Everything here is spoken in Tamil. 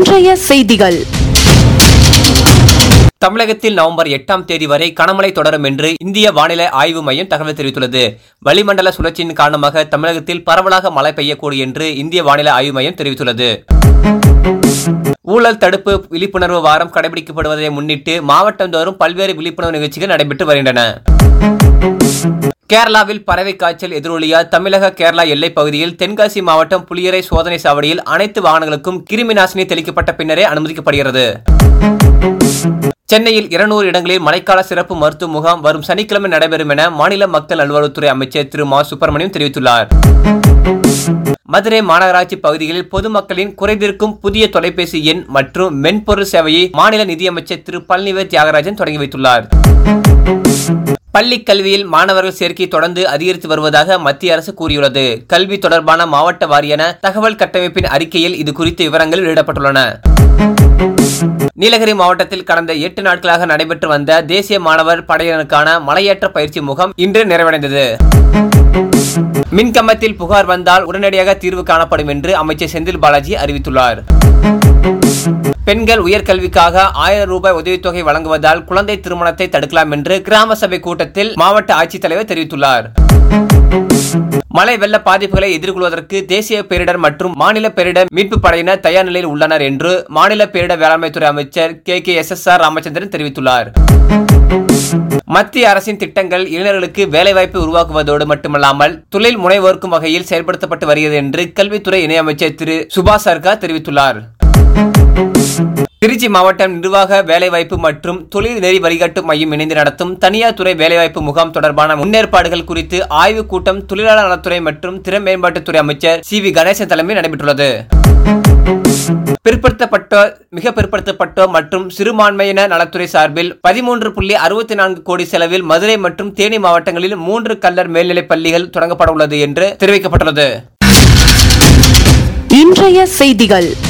இன்றைய செய்திகள் தமிழகத்தில் நவம்பர் எட்டாம் தேதி வரை கனமழை தொடரும் என்று இந்திய வானிலை ஆய்வு மையம் தகவல் தெரிவித்துள்ளது வளிமண்டல சுழற்சியின் காரணமாக தமிழகத்தில் பரவலாக மழை பெய்யக்கூடும் என்று இந்திய வானிலை ஆய்வு மையம் தெரிவித்துள்ளது ஊழல் தடுப்பு விழிப்புணர்வு வாரம் கடைபிடிக்கப்படுவதை முன்னிட்டு மாவட்டந்தோறும் பல்வேறு விழிப்புணர்வு நிகழ்ச்சிகள் நடைபெற்று வருகின்றன கேரளாவில் பறவை காய்ச்சல் எதிரொலியால் தமிழக கேரளா எல்லைப் பகுதியில் தென்காசி மாவட்டம் புலியரை சோதனை சாவடியில் அனைத்து வாகனங்களுக்கும் கிருமி நாசினி தெளிக்கப்பட்ட பின்னரே அனுமதிக்கப்படுகிறது சென்னையில் இருநூறு இடங்களில் மழைக்கால சிறப்பு மருத்துவ முகாம் வரும் சனிக்கிழமை நடைபெறும் என மாநில மக்கள் நல்வாழ்வுத்துறை அமைச்சர் திரு மா சுப்பிரமணியம் தெரிவித்துள்ளார் மதுரை மாநகராட்சி பகுதிகளில் பொதுமக்களின் குறைதீர்க்கும் புதிய தொலைபேசி எண் மற்றும் மென்பொருள் சேவையை மாநில நிதியமைச்சர் திரு பழனிவேல் தியாகராஜன் தொடங்கி வைத்துள்ளார் பள்ளி கல்வியில் மாணவர்கள் சேர்க்கை தொடர்ந்து அதிகரித்து வருவதாக மத்திய அரசு கூறியுள்ளது கல்வி தொடர்பான மாவட்ட வாரியான தகவல் கட்டமைப்பின் அறிக்கையில் இது குறித்த விவரங்கள் வெளியிடப்பட்டுள்ளன நீலகிரி மாவட்டத்தில் கடந்த எட்டு நாட்களாக நடைபெற்று வந்த தேசிய மாணவர் படையினருக்கான மலையேற்ற பயிற்சி முகாம் இன்று நிறைவடைந்தது மின்கம்பத்தில் புகார் வந்தால் உடனடியாக தீர்வு காணப்படும் என்று அமைச்சர் செந்தில் பாலாஜி அறிவித்துள்ளார் பெண்கள் உயர்கல்விக்காக ஆயிரம் ரூபாய் உதவித்தொகை வழங்குவதால் குழந்தை திருமணத்தை தடுக்கலாம் என்று கிராம சபை கூட்டத்தில் மாவட்ட ஆட்சித்தலைவர் தெரிவித்துள்ளார் மழை வெள்ள பாதிப்புகளை எதிர்கொள்வதற்கு தேசிய பேரிடர் மற்றும் மாநில பேரிடர் மீட்பு படையினர் தயார் நிலையில் உள்ளனர் என்று மாநில பேரிடர் வேளாண்மைத்துறை அமைச்சர் K K S S R Ramachandran தெரிவித்துள்ளார் மத்திய அரசின் திட்டங்கள் இளைஞர்களுக்கு வேலைவாய்ப்பு உருவாக்குவதோடு மட்டுமல்லாமல் தொழில் முனைவோர்க்கும் வகையில் செயல்படுத்தப்பட்டு வருகிறது என்று கல்வித்துறை இணையமைச்சர் திரு சுபாஷ் சர்கார் தெரிவித்துள்ளார் திருச்சி மாவட்டம் நிர்வாக வேலைவாய்ப்பு மற்றும் தொழில் நெறி வழிகாட்டு மையம் இணைந்து நடத்தும் தனியார் துறை வேலைவாய்ப்பு முகாம் தொடர்பான முன்னேற்பாடுகள் குறித்து ஆய்வுக் கூட்டம் தொழிலாளர் நலத்துறை மற்றும் திறன் மேம்பாட்டுத்துறை அமைச்சர் சி வி கணேசன் தலைமையில் நடைபெற்றுள்ளது பிற்படுத்தப்பட்டோர் மிக பிற்படுத்தப்பட்டோர் மற்றும் சிறுபான்மையின நலத்துறை சார்பில் பதிமூன்று புள்ளி அறுபத்தி நான்கு கோடி செலவில் மதுரை மற்றும் தேனி மாவட்டங்களில் மூன்று கல்லர் மேல்நிலைப் பள்ளிகள் தொடங்கப்பட உள்ளது என்று தெரிவிக்கப்பட்டுள்ளது இன்றைய செய்திகள்